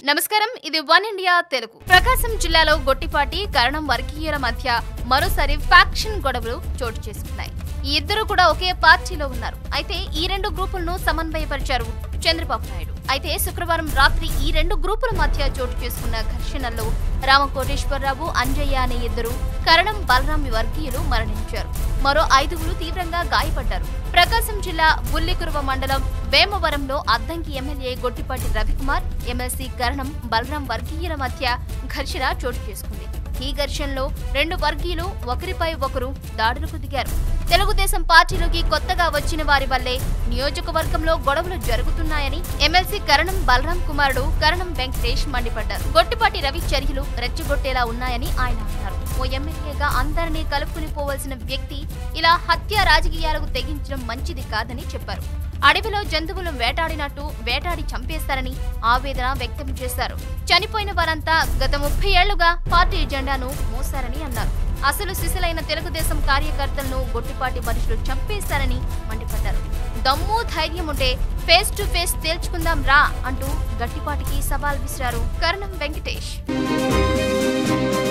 నమస్కారం ఇది one India Telugu ప్రకాశం జిల్లాలో గొట్టిపాటి కరణం వర్గీయుల మధ్య మరోసారి ఫ్యాక్షన్ గొడవలు చోటు చేసుకున్నాయి ఈ ఇద్దరు కూడా ఒకే పార్టీలో ఉన్నారు అయితే ఈ రెండు గ్రూపులను సమన్వయపరిచారు చంద్రబాబు నాయుడు అయితే శుక్రవారం రాత్రి ఈ రెండు గ్రూపుల మధ్య చోటు చేసుకున్న ఘర్షణల్లో రామకోటేశ్వరరావు అంజయ్య అనే ఇద్దరు కరణం బలరాం వర్గీయులు మరణించారు మరో ఐదుగురు తీవ్రంగా గాయపడ్డారు ప్రకాశం జిల్లా బుల్లికురువ మండలం వేమవరంలో అద్దంకి ఎమ్మెల్యే గొట్టిపాటి రవికుమార్ ఎమ్మెల్సీ కరణం బలరాం వర్గీయుల మధ్య ఘర్షణ చోటు చేసుకుంది ఈ ఘర్షణలో రెండు వర్గీయులు ఒకరిపై ఒకరు దాడులకు దిగారు తెలుగుదేశం పార్టీలోకి కొత్తగా వచ్చిన వారి వల్లే నియోజకవర్గంలో గొడవలు జరుగుతున్నాయని ఎమ్మెల్సీ కరణం బలరాం కుమారుడు కరణం వెంకటేష్ మండిపడ్డారు గొట్టిపాటి రవి చర్యలు రెచ్చగొట్టేలా ఉన్నాయని ఆయన అన్నారు ఓ ఎమ్మెల్యేగా అందరినీ కలుపుకుని పోవలసిన వ్యక్తి ఇలా హత్య రాజకీయాలకు తెగించడం మంచిది కాదని చెప్పారు అడవిలో జంతువులను వేటాడినట్టు వేటాడి చంపేస్తారని ఆవేదన వ్యక్తం చేశారు చనిపోయిన వారంతా గత ముప్పై ఏళ్లుగా పార్టీ జెండాను మోశారని అన్నారు అసలు సిసలైన తెలుగుదేశం కార్యకర్తలను గొట్టిపాటి మనుషులు చంపేస్తారని మండిపడ్డారు దమ్ము ధైర్యం ఉంటే ఫేస్ టు ఫేస్ తేల్చుకుందాం రా అంటూ గట్టిపాటికి సవాల్ విసిరారు కరణం వెంకటేష్